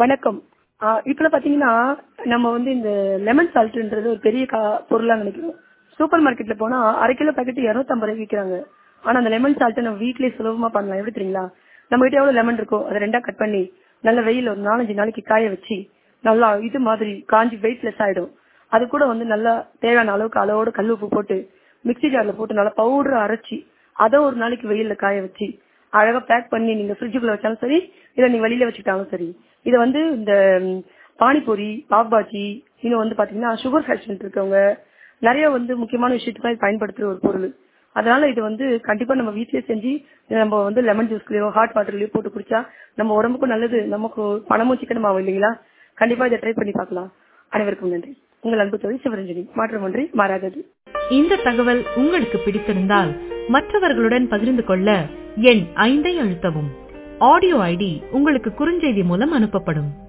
வணக்கம் இப்ப பாத்தீங்கன்னா நம்ம வந்து இந்த லெமன் சால்ட்ன்றது ஒரு பெரிய கா- பொருளா நினைக்கிறோம் சூப்பர் மார்க்கெட்ல போனா அரை கிலோ பாக்கெட் இருநூத்தம்பது ரூபாய்க்கு விக்கிறாங்க ஆனா அந்த லெமன் சால்ட் நம்ம வீட்லயே சுலபமா பண்ணலாம் எப்படி தெரியுங்களா நம்ம கிட்ட எவ்வளவு லெமன் இருக்கோ அதை ரெண்டா கட் பண்ணி நல்ல வெயில் ஒரு நாலஞ்சு நாளைக்கு காய வச்சு நல்லா இது மாதிரி காஞ்சி வெயிட்லெஸ் ஆயிடும் அது கூட வந்து நல்லா தேவையான அளவுக்கு அளவோட கல் உப்பு போட்டு மிக்ஸி ஜார்ல போட்டு நல்லா பவுடர் அரைச்சி அதை ஒரு நாளைக்கு வெயில்ல காய வச்சு அழகா பேக் பண்ணி நீங்க ஃப்ரிட்ஜுக்குள்ள வச்சாலும் சரி இல்ல நீங்க வெளியில வச்சுக்கிட்டாலும் சரி இதை வந்து இந்த ம், பானிபூரி பாவ் பாஜி இன்னும் வந்து பாத்தீங்கன்னா சுகர் பேஷண்ட் இருக்கவங்க நிறைய வந்து முக்கியமான விஷயத்துக்கு இது பயன்படுத்துற ஒரு பொருள் அதனால இது வந்து கண்டிப்பா நம்ம வீட்லயே செஞ்சு நம்ம வந்து லெமன் ஜூஸ்லயோ ஹாட் வாட்டர்லயோ போட்டு குடிச்சா நம்ம உடம்புக்கும் நல்லது நமக்கு பணமும் சிக்கனமாகும் இல்லைங்களா கண்டிப்பா இதை ட்ரை பண்ணி பார்க்கலாம் அனைவருக்கும் நன்றி உங்கள் அன்பு தொழில் சிவரஞ்சனி மாற்றமொன்றி மாறாதது இந்த தகவல் உங்களுக்கு பிடித்திருந்தால் மற்றவர்களுடன் பகிர்ந்து கொள்ள எண் ஐந்தை அழுத்தவும் ஆடியோ ஐடி உங்களுக்கு குறுஞ்செய்தி மூலம் அனுப்பப்படும்